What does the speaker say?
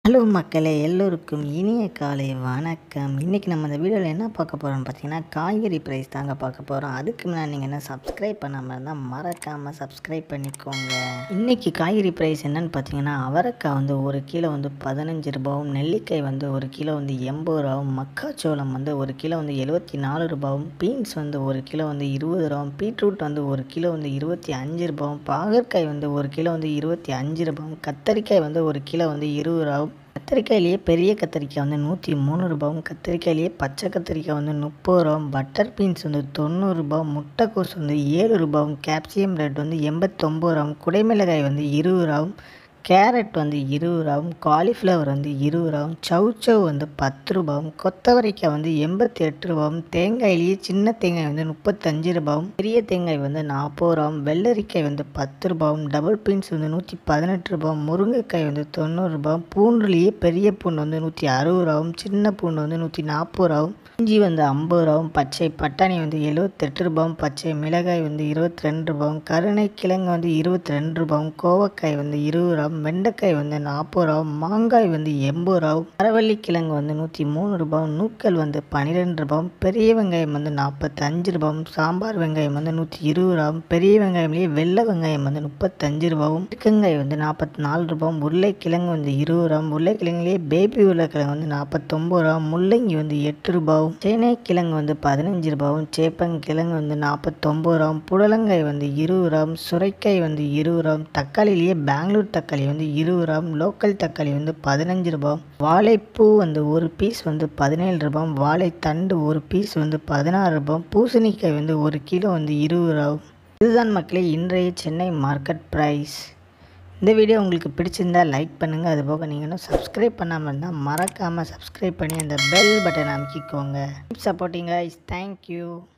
hello மக்களே எல்லோருக்கும் இனிய காலை வணக்கம் இன்றைக்கி நம்ம இந்த வீடியோவில் என்ன பார்க்க போகிறோம்னு பார்த்தீங்கன்னா காய்கறி ப்ரைஸ் தாங்க பார்க்க போகிறோம் அதுக்கு முன்னாடி நீங்கள் என்ன சப்ஸ்கிரைப் பண்ணாமல் இருந்தால் மறக்காமல் சப்ஸ்கிரைப் பண்ணிக்கோங்க இன்றைக்கி காய்கறி ப்ரைஸ் என்னன்னு பார்த்தீங்கன்னா அவரைக்காய் வந்து ஒரு கிலோ வந்து பதினஞ்சு ரூபாவும் நெல்லிக்காய் வந்து ஒரு கிலோ வந்து எண்பது ரூபாவும் மக்காச்சோளம் வந்து ஒரு கிலோ வந்து எழுபத்தி நாலு ரூபாவும் பீன்ஸ் வந்து ஒரு கிலோ வந்து இருபது ரூபாவும் பீட்ரூட் வந்து ஒரு கிலோ வந்து இருபத்தி அஞ்சு ரூபாவும் பாகற்காய் வந்து ஒரு கிலோ வந்து இருபத்தி அஞ்சு ரூபாவும் கத்தரிக்காய் வந்து ஒரு கிலோ வந்து இருபது ரூபாவும் கத்திரிக்காயிலேயே பெரிய கத்திரிக்காய் வந்து நூற்றி மூணு ரூபாவும் கத்திரிக்காயிலேயே பச்சை கத்திரிக்காய் வந்து முப்பது ரூபாவும் பட்டர் பீன்ஸ் வந்து தொண்ணூறு ரூபாவும் முட்டைக்கோஸ் வந்து ஏழு ரூபாவும் கேப்சியம் ரெட் வந்து எண்பத்தொம்பது ரூபாவும் குடைமிளகாய் வந்து இருபது ரூபாவும் கேரட் வந்து இருபது ரூபாவும் காலிஃப்ளவர் வந்து இருபது ரூபாவும் சவுச்சவ் வந்து பத்து ரூபாவும் கொத்தவரைக்காய் வந்து எண்பத்தி எட்டு ரூபாவும் தேங்காயிலேயே சின்ன தேங்காய் வந்து முப்பத்தஞ்சு ரூபாவும் பெரிய தேங்காய் வந்து நாற்பது ரூபாவும் வெள்ளரிக்காய் வந்து பத்து ரூபாவும் டபுள் பீன்ஸ் வந்து நூற்றி பதினெட்டு ரூபாவும் முருங்கைக்காய் வந்து தொண்ணூறு ரூபாவும் பூண்டுலேயே பெரிய பூண்டு வந்து நூற்றி அறுபது ரூபாவும் சின்ன பூண்டு வந்து நூற்றி நாற்பது ரூபாவும் இஞ்சி வந்து ஐம்பது ரூபாவும் பச்சை பட்டாணி வந்து எழுபத்தெட்டு ரூபாவும் பச்சை மிளகாய் வந்து இருபத்தி ரெண்டு ரூபாவும் கருணை கிழங்கு வந்து இருபத்தி ரெண்டு ரூபாவும் கோவக்காய் வந்து இருபது ரூபாவும் வெண்டைக்காய் வந்து நாற்பது ரூபாவும் மாங்காய் வந்து எண்பது ரூபாவும் மரவள்ளி கிழங்கு வந்து நூற்றி மூணு ரூபாவும் நூக்கல் வந்து பன்னிரெண்டு ரூபாவும் பெரிய வெங்காயம் வந்து நாற்பத்தஞ்சு ரூபாவும் சாம்பார் வெங்காயம் வந்து நூற்றி இருபது ரூபாவும் பெரிய வெங்காயம்லேயே வெள்ளை வெங்காயம் வந்து முப்பத்தஞ்சு ரூபாவும் வெங்காயம் வந்து நாற்பத்தி நாலு ரூபாவும் உருளைக்கிழங்கு வந்து இருபது ரூபாவும் உருளைக்கிழங்குலேயே பேபி உருளைக்கிழங்கு வந்து நாற்பத்தொம்பது ரூபாவும் முள்ளங்கி வந்து எட்டு ரூபாவும் சேனை கிழங்கு வந்து பதினஞ்சு ரூபாவும் சேப்பங்கிழங்கு வந்து நாற்பத்தொம்பது ரூபாவும் புடலங்காய் வந்து இருபது ரூபாவும் சுரைக்காய் வந்து இருபது ரூபாவும் தக்காளிலேயே பெங்களூர் தக்காளி வந்து இருபது ரூபாவும் லோக்கல் தக்காளி வந்து பதினஞ்சு ரூபாவும் வாழைப்பூ வந்து ஒரு பீஸ் வந்து பதினேழு ரூபாவும் வாழைத்தண்டு ஒரு பீஸ் வந்து பதினாறு ரூபாவும் பூசணிக்காய் வந்து ஒரு கிலோ வந்து இருபது ரூபாவும் இதுதான் மக்களே இன்றைய சென்னை மார்க்கெட் ப்ரைஸ் இந்த வீடியோ உங்களுக்கு பிடிச்சிருந்தா லைக் பண்ணுங்கள் அதுபோக நீங்கள் இன்னும் சப்ஸ்கிரைப் பண்ணாமல் இருந்தால் மறக்காமல் சப்ஸ்கிரைப் பண்ணி அந்த பெல் பட்டன் அமைக்கிக்கோங்க சப்போர்ட்டிங் கைஸ் தேங்க்யூ